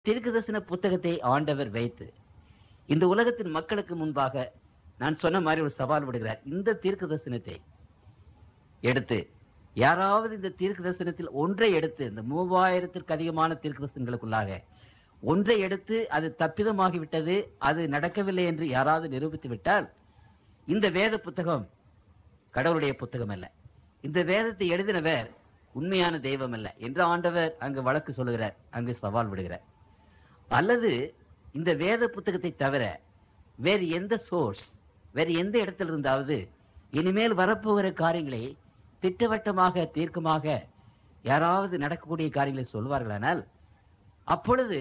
தீர்க்கதரிசன புத்தகத்தை ஆண்டவர் வைத்து இந்த உலகத்தின் மக்களுக்கு முன்பாக நான் சொன்ன மாதிரி ஒரு சவால் விடுகிறார் இந்த தீர்க்க தரிசனத்தை எடுத்து யாராவது இந்த தீர்க்க தரிசனத்தில் ஒன்றை எடுத்து இந்த மூவாயிரத்திற்கு அதிகமான தீர்க்க தரிசனங்களுக்குள்ளாக ஒன்றை எடுத்து அது தப்பிதமாகிவிட்டது அது நடக்கவில்லை என்று யாராவது நிரூபித்து விட்டால் இந்த வேத புத்தகம் கடவுளுடைய புத்தகம் அல்ல இந்த வேதத்தை எழுதினவர் உண்மையான தெய்வம் அல்ல என்று ஆண்டவர் அங்கு வழக்கு சொல்லுகிறார் அங்கு சவால் விடுகிறார் அல்லது இந்த வேத புத்தகத்தை தவிர வேறு எந்த சோர்ஸ் வேறு எந்த இடத்துல இருந்தாவது இனிமேல் வரப்போகிற காரியங்களை திட்டவட்டமாக தீர்க்கமாக யாராவது நடக்கக்கூடிய காரியங்களை சொல்வார்களானால் அப்பொழுது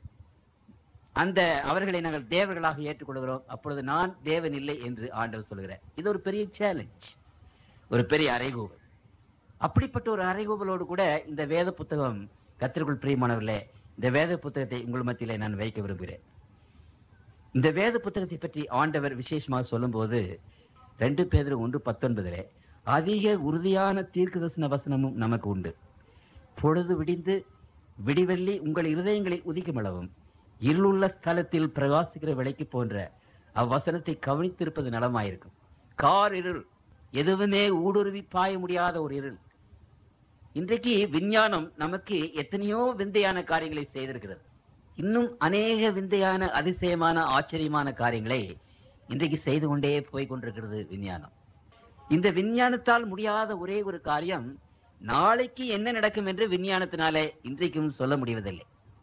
அந்த அவர்களை நாங்கள் தேவர்களாக ஏற்றுக்கொள்கிறோம் அப்பொழுது நான் தேவன் இல்லை என்று ஆண்டவர் சொல்கிறார் இது ஒரு பெரிய சேலஞ்ச் ஒரு பெரிய அறைகூவல் அப்படிப்பட்ட ஒரு அறைகூவலோடு கூட இந்த வேத புத்தகம் கத்திற்குள் பிரியமானவர்களே இந்த வேத புத்தகத்தை உங்கள் மத்தியிலே நான் வைக்க விரும்புகிறேன் இந்த வேத புத்தகத்தை பற்றி ஆண்டவர் விசேஷமாக சொல்லும்போது ரெண்டு பேர் ஒன்று பத்தொன்பதிலே அதிக உறுதியான தீர்க்கதரிசன வசனமும் நமக்கு உண்டு பொழுது விடிந்து விடிவெள்ளி உங்கள் இருதயங்களை உதிக்குமளவும் இருளுள்ள ஸ்தலத்தில் பிரகாசிக்கிற விலைக்கு போன்ற அவ்வசனத்தை கவனித்திருப்பது நலமாயிருக்கும் கார் இருள் எதுவுமே ஊடுருவி பாய முடியாத ஒரு இருள் இன்றைக்கு விஞ்ஞானம் நமக்கு எத்தனையோ விந்தையான காரியங்களை செய்திருக்கிறது இன்னும் அநேக விந்தையான அதிசயமான ஆச்சரியமான காரியங்களை இன்றைக்கு செய்து கொண்டே போய் கொண்டிருக்கிறது விஞ்ஞானம் இந்த விஞ்ஞானத்தால் முடியாத ஒரே ஒரு காரியம் நாளைக்கு என்ன நடக்கும் என்று விஞ்ஞானத்தினாலே இன்றைக்கும் சொல்ல முடிவதில்லை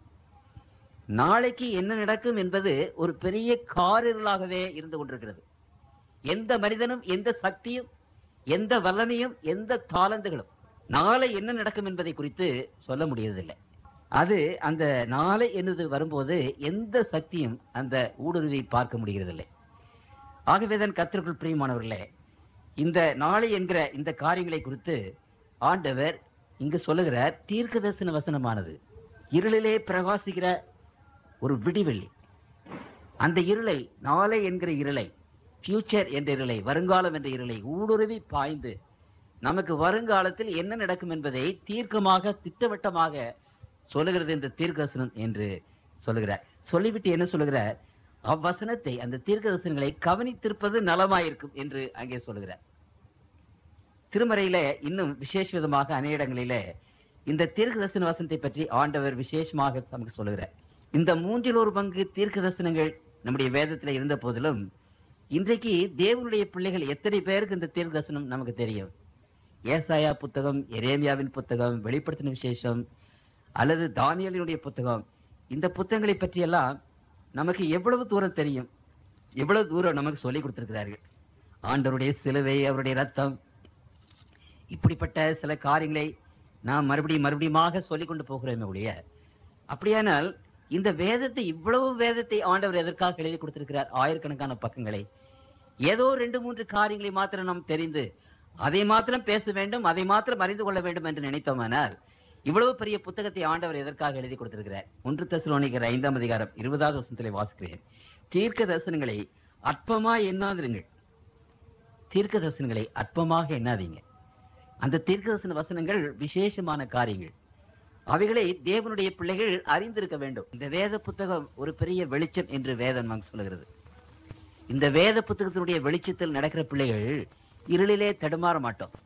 நாளைக்கு என்ன நடக்கும் என்பது ஒரு பெரிய காரிருளாகவே இருந்து கொண்டிருக்கிறது எந்த மனிதனும் எந்த சக்தியும் எந்த வல்லமையும் எந்த தாளந்துகளும் நாளை என்ன நடக்கும் என்பதை குறித்து சொல்ல முடியறதில்லை அது அந்த நாளை என்னது வரும்போது எந்த சக்தியும் அந்த ஊடுருவி பார்க்க முடிகிறதில்லை ஆகவேதான் கத்திற்குள் பிரியமானவர்களே இந்த நாளை என்கிற இந்த காரியங்களை குறித்து ஆண்டவர் இங்கு சொல்லுகிறார் தீர்க்க தரிசன வசனமானது இருளிலே பிரகாசிக்கிற ஒரு விடிவெள்ளி அந்த இருளை நாளை என்கிற இருளை ஃபியூச்சர் என்ற இருளை வருங்காலம் என்ற இருளை ஊடுருவி பாய்ந்து நமக்கு வருங்காலத்தில் என்ன நடக்கும் என்பதை தீர்க்கமாக திட்டவட்டமாக சொல்லுகிறது இந்த தீர்க்கதரிசனம் என்று சொல்லுகிறார் சொல்லிவிட்டு என்ன சொல்லுகிறார் அவ்வசனத்தை அந்த தீர்க்கதரிசனங்களை கவனித்திருப்பது நலமாயிருக்கும் என்று அங்கே சொல்லுகிறார் திருமறையில இன்னும் விசேஷ விதமாக அநேக இடங்களிலே இந்த தீர்க்கதரிசன வசனத்தை பற்றி ஆண்டவர் விசேஷமாக நமக்கு சொல்லுகிறார் இந்த மூன்றில் ஒரு பங்கு தீர்க்க தரிசனங்கள் நம்முடைய வேதத்தில் இருந்த போதிலும் இன்றைக்கு தேவனுடைய பிள்ளைகள் எத்தனை பேருக்கு இந்த தீர்க்க தரிசனம் நமக்கு தெரியும் ஏசாயா புத்தகம் எரேமியாவின் புத்தகம் வெளிப்படுத்தின விசேஷம் அல்லது தானியலினுடைய புத்தகம் இந்த புத்தகங்களை பற்றியெல்லாம் நமக்கு எவ்வளவு தூரம் தெரியும் எவ்வளவு தூரம் நமக்கு சொல்லிக் கொடுத்திருக்கிறார்கள் ஆண்டவருடைய சிலுவை அவருடைய ரத்தம் இப்படிப்பட்ட சில காரியங்களை நாம் மறுபடியும் மறுபடியுமாக சொல்லிக் கொண்டு போகிறோமே ஒழிய அப்படியானால் இந்த வேதத்தை இவ்வளவு வேதத்தை ஆண்டவர் எதற்காக எழுதி கொடுத்திருக்கிறார் ஆயிரக்கணக்கான பக்கங்களை ஏதோ ரெண்டு மூன்று காரியங்களை மாத்திரம் நாம் தெரிந்து அதை மாத்திரம் பேச வேண்டும் அதை மாத்திரம் அறிந்து கொள்ள வேண்டும் என்று நினைத்தோமானால் இவ்வளவு பெரிய புத்தகத்தை ஆண்டவர் எதற்காக எழுதி கொடுத்திருக்கிறார் ஒன்று தசுலோனிக்கிற ஐந்தாம் அதிகாரம் இருபதாவது வருஷத்திலே வாசிக்கிறேன் தீர்க்க தரிசனங்களை அற்பமா எண்ணாதிருங்கள் தீர்க்க தரிசனங்களை அற்பமாக எண்ணாதீங்க அந்த தீர்க்க தரிசன வசனங்கள் விசேஷமான காரியங்கள் அவைகளை தேவனுடைய பிள்ளைகள் அறிந்திருக்க வேண்டும் இந்த வேத புத்தகம் ஒரு பெரிய வெளிச்சம் என்று வேதம் நமக்கு சொல்லுகிறது இந்த வேத புத்தகத்தினுடைய வெளிச்சத்தில் நடக்கிற பிள்ளைகள் இருளிலே தடுமாற மாட்டோம்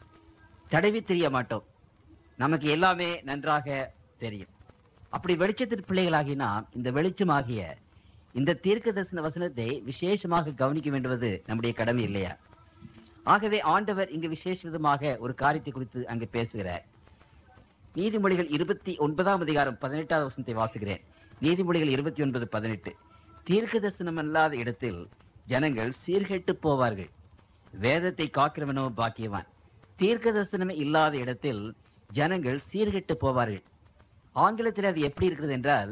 தடவி தெரிய மாட்டோம் நமக்கு எல்லாமே நன்றாக தெரியும் அப்படி வெளிச்சத்தின் பிள்ளைகளாகி நாம் இந்த வெளிச்சமாகிய இந்த தீர்க்க தரிசன வசனத்தை விசேஷமாக கவனிக்க வேண்டுவது நம்முடைய கடமை இல்லையா ஆகவே ஆண்டவர் இங்கு விசேஷ விதமாக ஒரு காரியத்தை குறித்து அங்கு பேசுகிறார் நீதிமொழிகள் இருபத்தி ஒன்பதாம் அதிகாரம் பதினெட்டாவது வசனத்தை வாசுகிறேன் நீதிமொழிகள் இருபத்தி ஒன்பது பதினெட்டு தீர்க்க தரிசனம் அல்லாத இடத்தில் ஜனங்கள் சீர்கெட்டு போவார்கள் வேதத்தை காக்கிறவனோ பாக்கியவான் தீர்க்க தரிசனமே இல்லாத இடத்தில் ஜனங்கள் சீர்கெட்டு போவார்கள் ஆங்கிலத்தில் அது எப்படி இருக்கிறது என்றால்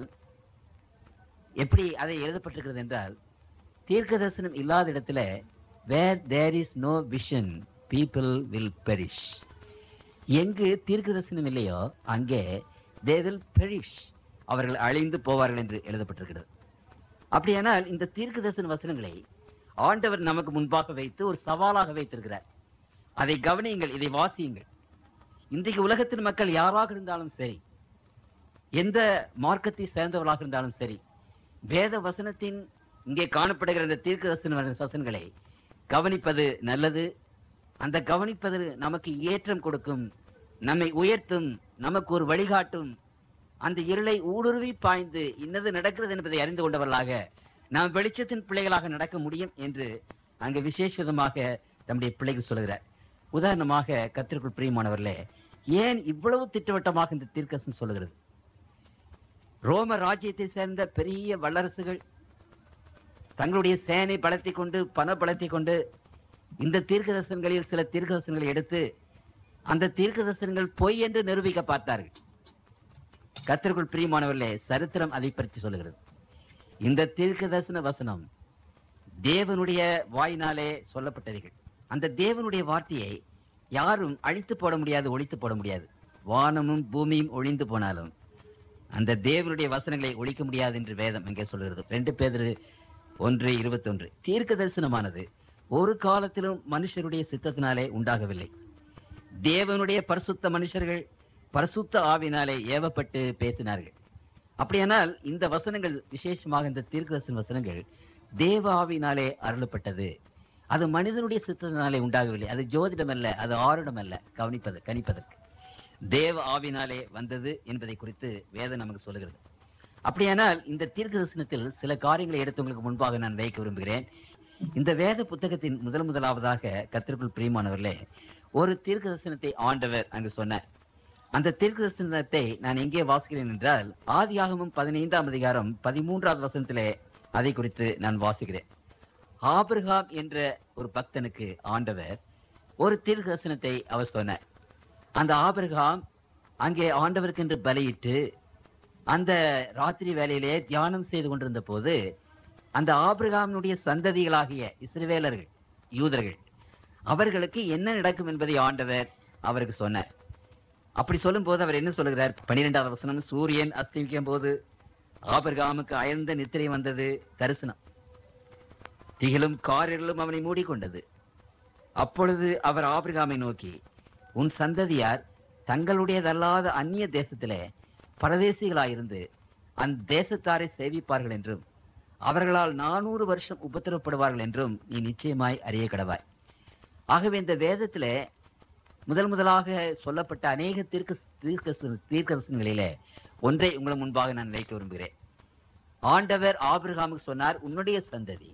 எப்படி அதை எழுதப்பட்டிருக்கிறது என்றால் தீர்க்க தரிசனம் இல்லாத இடத்துல where there is no vision people will perish எங்கு தீர்க்க தரிசனம் இல்லையோ அங்கே தே வில் பெரிஷ் அவர்கள் அழிந்து போவார்கள் என்று எழுதப்பட்டிருக்கிறது அப்படியானால் இந்த தீர்க்க தரிசன வசனங்களை ஆண்டவர் நமக்கு முன்பாக வைத்து ஒரு சவாலாக வைத்திருக்கிறார் அதை கவனியுங்கள் இதை வாசியுங்கள் இன்றைக்கு உலகத்தின் மக்கள் யாராக இருந்தாலும் சரி எந்த மார்க்கத்தை சேர்ந்தவர்களாக இருந்தாலும் சரி வேத வசனத்தின் இங்கே காணப்படுகிற இந்த தீர்க்க வசன வசனங்களை கவனிப்பது நல்லது அந்த கவனிப்பது நமக்கு ஏற்றம் கொடுக்கும் நம்மை உயர்த்தும் நமக்கு ஒரு வழிகாட்டும் அந்த இருளை ஊடுருவி பாய்ந்து இன்னது நடக்கிறது என்பதை அறிந்து கொண்டவர்களாக நாம் வெளிச்சத்தின் பிள்ளைகளாக நடக்க முடியும் என்று அங்கு விசேஷமாக நம்முடைய பிள்ளைகள் சொல்கிறார் உதாரணமாக கத்திற்குள் பிரியமானவர்களே ஏன் இவ்வளவு திட்டவட்டமாக இந்த தீர்க்கசன் சொல்லுகிறது ரோம ராஜ்யத்தை சேர்ந்த பெரிய வல்லரசுகள் தங்களுடைய சேனை பலத்தை கொண்டு பண பலத்தை கொண்டு இந்த தீர்க்கதர்சனங்களில் சில தீர்க்கதர்சனங்களை எடுத்து அந்த தீர்க்கதர்சனங்கள் பொய் என்று நிரூபிக்க பார்த்தார்கள் கத்திற்குள் பிரியமானவர்களே சரித்திரம் அதை பற்றி சொல்லுகிறது இந்த தீர்க்கதர்சன வசனம் தேவனுடைய வாயினாலே சொல்லப்பட்டவைகள் அந்த தேவனுடைய வார்த்தையை யாரும் அழித்து போட முடியாது ஒழித்து போட முடியாது வானமும் பூமியும் ஒழிந்து போனாலும் அந்த தேவனுடைய வசனங்களை ஒழிக்க முடியாது என்று வேதம் இங்கே சொல்கிறது ரெண்டு பேர் ஒன்று இருபத்தொன்று தீர்க்க தரிசனமானது ஒரு காலத்திலும் மனுஷருடைய சித்தத்தினாலே உண்டாகவில்லை தேவனுடைய பரிசுத்த மனுஷர்கள் பரிசுத்த ஆவினாலே ஏவப்பட்டு பேசினார்கள் அப்படியானால் இந்த வசனங்கள் விசேஷமாக இந்த தீர்க்கதரிசன வசனங்கள் தேவ ஆவினாலே அருளப்பட்டது அது மனிதனுடைய சித்தத்தினாலே உண்டாகவில்லை அது ஜோதிடம் அல்ல அது ஆருடம் அல்ல கவனிப்பது கணிப்பதற்கு தேவ ஆவினாலே வந்தது என்பதை குறித்து வேதம் நமக்கு சொல்லுகிறது அப்படியானால் இந்த தீர்க்க தரிசனத்தில் சில காரியங்களை எடுத்து உங்களுக்கு முன்பாக நான் வைக்க விரும்புகிறேன் இந்த வேத புத்தகத்தின் முதல் முதலாவதாக கத்திற்குள் பிரியமானவர்களே ஒரு தீர்க்க தரிசனத்தை ஆண்டவர் அங்கு சொன்னார் அந்த தீர்க்க தரிசனத்தை நான் எங்கே வாசிக்கிறேன் என்றால் ஆதியாகமும் பதினைந்தாம் அதிகாரம் பதிமூன்றாவது வசனத்திலே அதை குறித்து நான் வாசிக்கிறேன் ஆபிரகாம் என்ற ஒரு பக்தனுக்கு ஆண்டவர் ஒரு தீர்க்க தரிசனத்தை அவர் சொன்னார் அந்த ஆபிரகாம் அங்கே ஆண்டவருக்கு என்று பலியிட்டு அந்த ராத்திரி வேலையிலே தியானம் செய்து கொண்டிருந்த போது அந்த ஆபிரகாமினுடைய சந்ததிகளாகிய இஸ்ரவேலர்கள் யூதர்கள் அவர்களுக்கு என்ன நடக்கும் என்பதை ஆண்டவர் அவருக்கு சொன்னார் அப்படி சொல்லும்போது அவர் என்ன சொல்லுகிறார் பன்னிரெண்டாவது வசனம் சூரியன் அஸ்தமிக்கும் போது ஆபிரகாமுக்கு அயர்ந்த நித்திரை வந்தது தரிசனம் திகிலும் காரிலும் அவனை மூடிக்கொண்டது அப்பொழுது அவர் ஆபிரகாமை நோக்கி உன் சந்ததியார் தங்களுடையதல்லாத அந்நிய தேசத்திலே பரதேசிகளாயிருந்து அந்த தேசத்தாரை சேவிப்பார்கள் என்றும் அவர்களால் நானூறு வருஷம் உபத்திரப்படுவார்கள் என்றும் நீ நிச்சயமாய் அறிய கடவாய் ஆகவே இந்த வேதத்திலே முதல் முதலாக சொல்லப்பட்ட அநேக தீர்க்க தீர்க்க தீர்க்கதரிசனங்களிலே ஒன்றை உங்களை முன்பாக நான் வைக்க விரும்புகிறேன் ஆண்டவர் ஆபிரகாமுக்கு சொன்னார் உன்னுடைய சந்ததி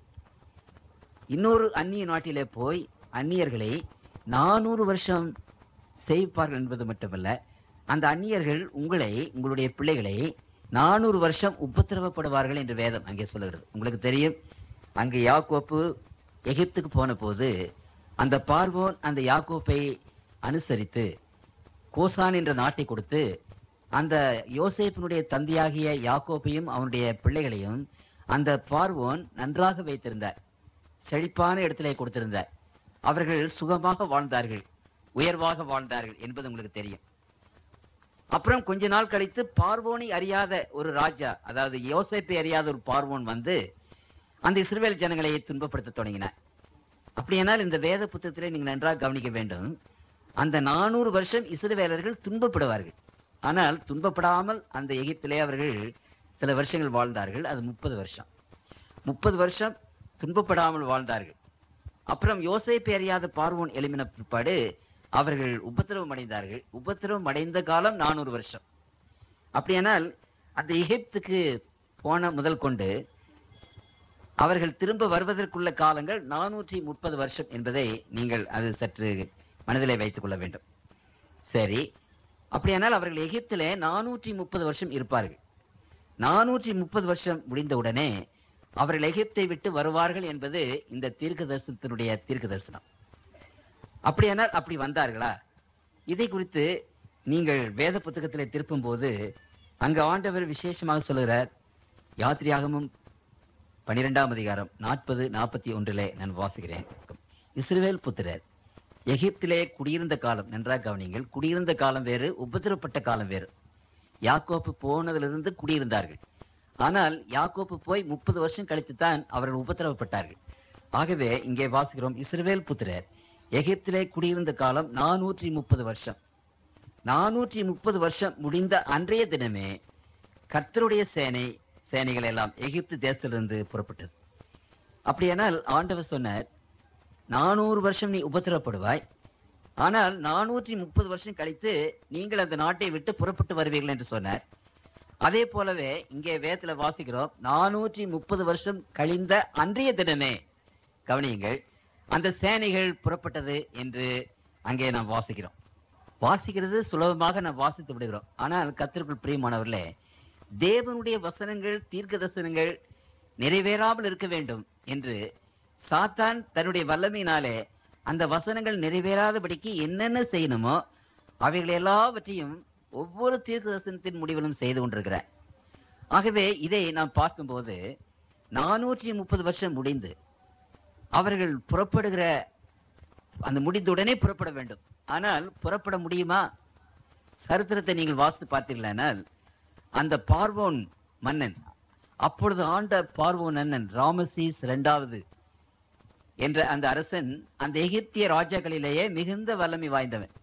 இன்னொரு அந்நிய நாட்டிலே போய் அந்நியர்களை நானூறு வருஷம் செய்விப்பார்கள் என்பது மட்டுமல்ல அந்த அந்நியர்கள் உங்களை உங்களுடைய பிள்ளைகளை நானூறு வருஷம் உபத்திரவப்படுவார்கள் என்று வேதம் அங்கே சொல்லுகிறது உங்களுக்கு தெரியும் அங்கே யாக்கோப்பு எகிப்துக்கு போன போது அந்த பார்வோன் அந்த யாக்கோப்பை அனுசரித்து கோசான் என்ற நாட்டை கொடுத்து அந்த யோசேப்பினுடைய தந்தையாகிய யாக்கோப்பையும் அவனுடைய பிள்ளைகளையும் அந்த பார்வோன் நன்றாக வைத்திருந்தார் செழிப்பான இடத்திலே கொடுத்திருந்தார் அவர்கள் சுகமாக வாழ்ந்தார்கள் உயர்வாக வாழ்ந்தார்கள் என்பது உங்களுக்கு தெரியும் அப்புறம் கொஞ்ச நாள் கழித்து பார்வோனை அறியாத ஒரு ராஜா அதாவது யோசேப்பை அறியாத ஒரு பார்வோன் வந்து அந்த இஸ்ரவேல் ஜனங்களை துன்பப்படுத்த தொடங்கினார் அப்படியானால் இந்த வேத புத்தகத்திலே நீங்கள் நன்றாக கவனிக்க வேண்டும் அந்த நானூறு வருஷம் இஸ்ரவேலர்கள் துன்பப்படுவார்கள் ஆனால் துன்பப்படாமல் அந்த எகிப்திலே அவர்கள் சில வருஷங்கள் வாழ்ந்தார்கள் அது முப்பது வருஷம் முப்பது வருஷம் துன்பப்படாமல் வாழ்ந்தார்கள் அப்புறம் யோசேப்பை அறியாத பார்வோன் எழுப்பின பிற்பாடு அவர்கள் உபத்திரவம் அடைந்தார்கள் உபத்திரவம் அடைந்த காலம் நானூறு வருஷம் அப்படியானால் அந்த எகிப்துக்கு போன முதல் கொண்டு அவர்கள் திரும்ப வருவதற்குள்ள காலங்கள் நானூற்றி முப்பது வருஷம் என்பதை நீங்கள் அது சற்று மனதிலே வைத்துக் கொள்ள வேண்டும் சரி அப்படியானால் அவர்கள் எகிப்திலே நானூற்றி முப்பது வருஷம் இருப்பார்கள் நானூற்றி முப்பது வருஷம் முடிந்தவுடனே அவர்கள் எகிப்தை விட்டு வருவார்கள் என்பது இந்த தீர்க்க தரிசனத்தினுடைய தீர்க்க தரிசனம் அப்படியானால் அப்படி வந்தார்களா இதை குறித்து நீங்கள் வேத புத்தகத்திலே திருப்பும் போது அங்கு ஆண்டவர் விசேஷமாக சொல்லுகிறார் யாத்திரையாகமும் பனிரெண்டாம் அதிகாரம் நாற்பது நாற்பத்தி ஒன்றிலே நான் வாசிக்கிறேன் இஸ்ரவேல் புத்திரர் எகிப்திலே குடியிருந்த காலம் நன்றாக கவனிங்கள் குடியிருந்த காலம் வேறு உபத்திரப்பட்ட காலம் வேறு யாக்கோப்பு போனதிலிருந்து குடியிருந்தார்கள் ஆனால் யாக்கோப்பு போய் முப்பது வருஷம் கழித்து தான் அவர்கள் உபத்திரவப்பட்டார்கள் ஆகவே இங்கே வாசிக்கிறோம் இஸ்ரவேல் புத்திரர் எகிப்திலே குடியிருந்த காலம் நானூற்றி முப்பது வருஷம் நானூற்றி முப்பது வருஷம் முடிந்த அன்றைய தினமே கர்த்தருடைய சேனை சேனைகள் எல்லாம் எகிப்து தேசத்திலிருந்து புறப்பட்டது அப்படியானால் ஆண்டவர் சொன்னார் நானூறு வருஷம் நீ உபத்திரப்படுவாய் ஆனால் நானூற்றி முப்பது வருஷம் கழித்து நீங்கள் அந்த நாட்டை விட்டு புறப்பட்டு வருவீர்கள் என்று சொன்னார் அதே போலவே இங்கே வேதத்துல வாசிக்கிறோம் நானூற்றி முப்பது வருஷம் கழிந்த அன்றைய தினமே கவனியுங்கள் அந்த சேனைகள் புறப்பட்டது என்று அங்கே நாம் வாசிக்கிறோம் வாசிக்கிறது சுலபமாக நாம் வாசித்து விடுகிறோம் ஆனால் கத்திற்குள் பிரியமானவர்களே தேவனுடைய வசனங்கள் தீர்க்க தரிசனங்கள் நிறைவேறாமல் இருக்க வேண்டும் என்று சாத்தான் தன்னுடைய வல்லமையினாலே அந்த வசனங்கள் நிறைவேறாதபடிக்கு என்னென்ன செய்யணுமோ அவைகள் எல்லாவற்றையும் ஒவ்வொரு தீர்க்க தரிசனத்தின் முடிவிலும் செய்து கொண்டிருக்கிறார் ஆகவே இதை நாம் பார்க்கும்போது நானூற்றி முப்பது வருஷம் முடிந்து அவர்கள் புறப்படுகிற அந்த முடிந்தவுடனே புறப்பட வேண்டும் ஆனால் புறப்பட முடியுமா சரித்திரத்தை நீங்கள் வாசித்து பார்த்தீர்களானால் அந்த பார்வோன் மன்னன் அப்பொழுது ஆண்ட பார்வோன் மன்னன் ராமசீஸ் இரண்டாவது என்ற அந்த அரசன் அந்த எகிப்திய ராஜாக்களிலேயே மிகுந்த வல்லமை வாய்ந்தவன்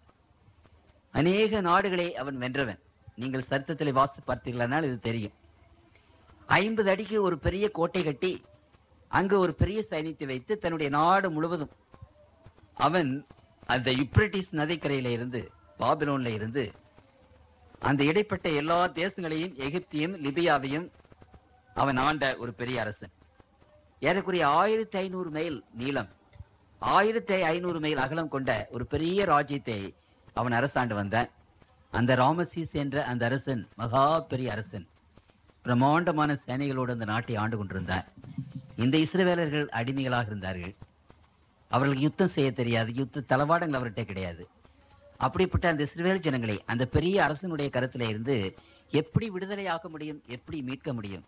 அநேக நாடுகளை அவன் வென்றவன் நீங்கள் சரித்திரத்தில் வாசித்து பார்த்தீர்களானால் இது தெரியும் ஐம்பது அடிக்கு ஒரு பெரிய கோட்டை கட்டி அங்கு ஒரு பெரிய சைனியத்தை வைத்து தன்னுடைய நாடு முழுவதும் அவன் அந்த யுப்ரட்டிஸ் நதிக்கரையில இருந்து பாபிலோன்ல இருந்து அந்த இடைப்பட்ட எல்லா தேசங்களையும் எகிப்தியும் லிபியாவையும் அவன் ஆண்ட ஒரு பெரிய அரசன் ஏறக்குறைய ஆயிரத்தி ஐநூறு மைல் நீளம் ஆயிரத்தி ஐநூறு மைல் அகலம் கொண்ட ஒரு பெரிய ராஜ்யத்தை அவன் அரசாண்டு வந்தான் அந்த ராமசீஸ் என்ற அந்த அரசன் மகா பெரிய அரசன் பிரம்மாண்டமான சேனைகளோடு அந்த நாட்டை ஆண்டு கொண்டிருந்தார் இந்த இஸ்ரவேலர்கள் அடிமைகளாக இருந்தார்கள் அவர்களுக்கு யுத்தம் செய்ய தெரியாது யுத்த தளவாடங்கள் அவர்கிட்ட கிடையாது அப்படிப்பட்ட அந்த இஸ்ரவேல் ஜனங்களை அந்த பெரிய அரசனுடைய கருத்துல இருந்து எப்படி விடுதலையாக்க முடியும் எப்படி மீட்க முடியும்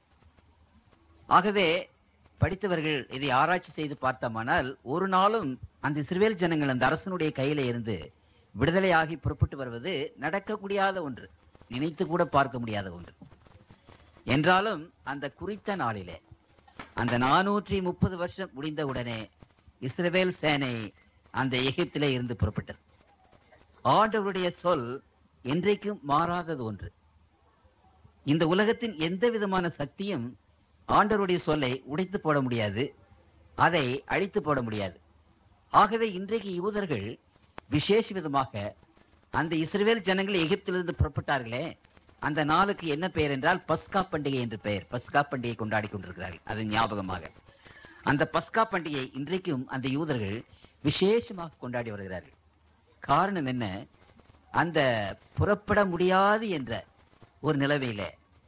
ஆகவே படித்தவர்கள் இதை ஆராய்ச்சி செய்து பார்த்தோமானால் ஒரு நாளும் அந்த இஸ்ரவேல் ஜனங்கள் அந்த அரசனுடைய கையில இருந்து விடுதலையாகி புறப்பட்டு வருவது நடக்க முடியாத ஒன்று நினைத்து கூட பார்க்க முடியாத ஒன்று என்றாலும் அந்த குறித்த நாளிலே அந்த நானூற்றி முப்பது வருஷம் முடிந்தவுடனே இஸ்ரவேல் சேனை அந்த எகிப்திலே இருந்து புறப்பட்டது ஆண்டவருடைய சொல் என்றைக்கும் மாறாதது ஒன்று இந்த உலகத்தின் எந்த விதமான சக்தியும் ஆண்டவருடைய சொல்லை உடைத்து போட முடியாது அதை அழித்து போட முடியாது ஆகவே இன்றைக்கு யூதர்கள் விசேஷ விதமாக அந்த இஸ்ரவேல் ஜனங்கள் எகிப்திலிருந்து புறப்பட்டார்களே அந்த நாளுக்கு என்ன பெயர் என்றால் பஸ்கா பண்டிகை என்று பெயர் பஸ்கா பண்டிகை கொண்டாடி கொண்டிருக்கிறார்கள் அது ஞாபகமாக அந்த பஸ்கா பண்டிகை இன்றைக்கும் அந்த யூதர்கள் விசேஷமாக கொண்டாடி வருகிறார்கள் காரணம் என்ன அந்த புறப்பட முடியாது என்ற ஒரு நிலவையில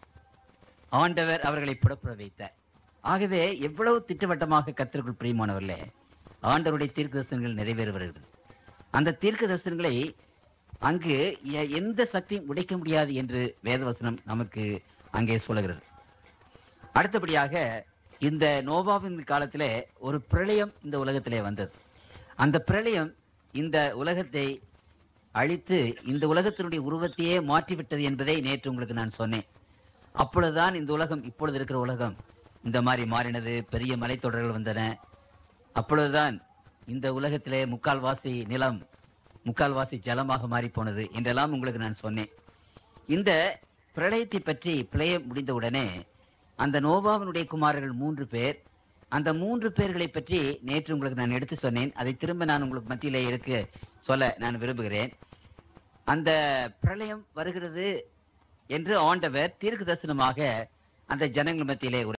ஆண்டவர் அவர்களை புறப்பட வைத்தார் ஆகவே எவ்வளவு திட்டவட்டமாக கத்திற்குள் பிரியமானவர்களே ஆண்டவருடைய தீர்க்க தரிசனங்கள் நிறைவேறி வருகிறது அந்த தீர்க்க தரிசனங்களை அங்கு எ- எந்த சக்தியும் உடைக்க முடியாது என்று வேதவசனம் நமக்கு அங்கே சொல்லுகிறது அடுத்தபடியாக இந்த நோவாவின் காலத்திலே ஒரு பிரளயம் இந்த உலகத்திலே வந்தது அந்த பிரளயம் இந்த உலகத்தை அழித்து இந்த உலகத்தினுடைய உருவத்தையே மாற்றிவிட்டது என்பதை நேற்று உங்களுக்கு நான் சொன்னேன் அப்பொழுதுதான் இந்த உலகம் இப்பொழுது இருக்கிற உலகம் இந்த மாதிரி மாறினது பெரிய மலைத்தொடர்கள் வந்தன அப்பொழுதுதான் இந்த உலகத்திலே முக்கால்வாசி நிலம் முக்கால்வாசி ஜலமாக மாறி போனது என்றெல்லாம் உங்களுக்கு நான் சொன்னேன் இந்த பிரளயத்தை பற்றி பிரளயம் முடிந்தவுடனே அந்த நோவாவினுடைய குமாரர்கள் மூன்று பேர் அந்த மூன்று பேர்களை பற்றி நேற்று உங்களுக்கு நான் எடுத்து சொன்னேன் அதை திரும்ப நான் உங்களுக்கு மத்தியிலே இருக்க சொல்ல நான் விரும்புகிறேன் அந்த பிரளயம் வருகிறது என்று ஆண்டவர் தீர்க்க தரிசனமாக அந்த ஜனங்கள் மத்தியிலே